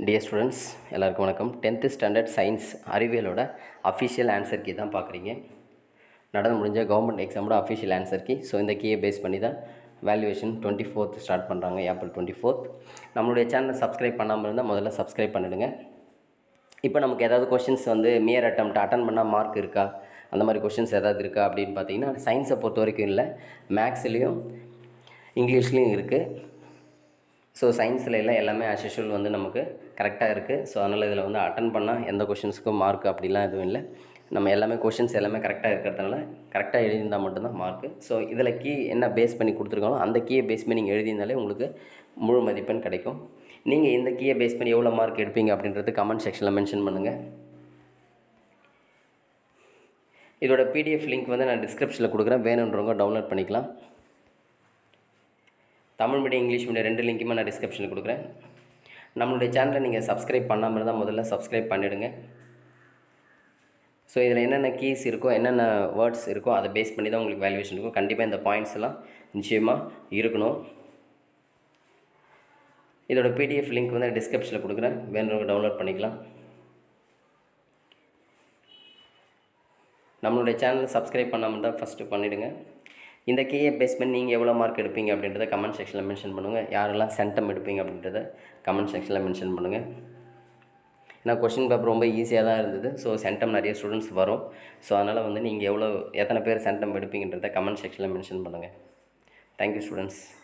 dear students எல்லாருக்கும் வணக்கம் tenth standard science அறிவியலோட அஃபிஷியல் ஆன்சர் கீ தான் பார்க்குறீங்க நடந்து முடிஞ்ச கவர்மெண்ட் எக்ஸாமோட அஃபிஷியல் ஆன்சர் கீ ஸோ இந்த கீயை பேஸ் பண்ணி தான் வேல்யூவேஷன் டுவெண்ட்டி ஃபோர்த் ஸ்டார்ட் பண்ணுறாங்க ஏப்ரல் டுவெண்ட்டி ஃபோர்த் நம்மளுடைய சேனலை சப்ஸ்கிரைப் பண்ணாமல் இருந்தால் முதல்ல சப்ஸ்கிரைப் பண்ணிடுங்க இப்போ நமக்கு ஏதாவது கொஷின்ஸ் வந்து மியர் அட்டம் அட்டன் பண்ணால் மார்க் இருக்கா அந்த மாதிரி கொஷின்ஸ் ஏதாவது இருக்கா அப்படின்னு பார்த்தீங்கன்னா சயின்ஸை பொறுத்த வரைக்கும் இல்லை மேக்ஸ்லேயும் இங்கிலீஷ்லேயும் இருக்குது ஸோ சயின்ஸில் எல்லாம் எல்லாமே as usual வந்து நமக்கு கரெக்டாக இருக்குது ஸோ அதனால் இதில் வந்து அட்டன் பண்ணால் எந்த கொஷின்ஸுக்கும் மார்க் அப்படிலாம் எதுவும் இல்லை நம்ம எல்லாமே கொஷின்ஸ் எல்லாமே கரெக்டாக இருக்கிறதுனால கரெக்டாக எழுதியிருந்தால் மட்டும்தான் மார்க்கு ஸோ இதில் கீ என்ன பேஸ் பண்ணி கொடுத்துருக்காங்களோ அந்த கீயை பேஸ் பண்ணி நீங்கள் எழுதியிருந்தாலே உங்களுக்கு முழு மதிப்பெண் கிடைக்கும் நீங்கள் இந்த கீயை பேஸ் பண்ணி எவ்வளோ மார்க் எடுப்பீங்க அப்படின்றது கமெண்ட் செக்ஷனில் மென்ஷன் பண்ணுங்கள் இதோட பிடிஎஃப் லிங்க் வந்து நான் டிஸ்கிரிப்ஷனில் கொடுக்குறேன் வேணுன்றவங்க டவுன்லோட் பண்ணிக்கலாம் தமிழ் மீடியம் இங்கிலீஷ் மீடியம் ரெண்டு லிங்க்குமே நான் டிஸ்கிரிப்ஷனில் கொடுக்குறேன் நம்மளுடைய சேனலை நீங்கள் சப்ஸ்கிரைப் பண்ணாமல் இருந்தால் முதல்ல சப்ஸ்கிரைப் பண்ணிவிடுங்க ஸோ இதில் என்னென்ன கீஸ் இருக்கோ என்னென்ன வேர்ட்ஸ் இருக்கோ அதை பேஸ் பண்ணி தான் உங்களுக்கு வேல்யூவேஷன் இருக்கும் கண்டிப்பாக இந்த பாயிண்ட்ஸ் எல்லாம் நிச்சயமாக இருக்கணும் இதோட பிடிஎஃப் லிங்க் வந்து டிஸ்கிரிப்ஷனில் கொடுக்குறேன் வேணுறவங்க டவுன்லோட் பண்ணிக்கலாம் நம்மளுடைய சேனலை சப்ஸ்கிரைப் பண்ணாமல் தான் ஃபஸ்ட்டு பண்ணிவிடுங்க இந்த கீயை பேஸ் பண்ணி நீங்கள் எவ்வளோ மார்க் எடுப்பீங்க அப்படின்றத கமெண்ட் செக்ஷனில் மென்ஷன் பண்ணுங்கள் யாரெல்லாம் சென்டம் எடுப்பீங்க அப்படின்றத கமெண்ட் செக்ஷனில் மென்ஷன் பண்ணுங்கள் ஏன்னா கொஷின் பேப்பர் ரொம்ப ஈஸியாக தான் இருந்தது ஸோ சென்டம் நிறைய ஸ்டூடெண்ட்ஸ் வரும் ஸோ அதனால் வந்து நீங்கள் எவ்வளோ எத்தனை பேர் சென்டம் எடுப்பீங்கன்றத கமெண்ட் செக்ஷனில் மென்ஷன் பண்ணுங்கள் தேங்க்யூ ஸ்டூடெண்ட்ஸ்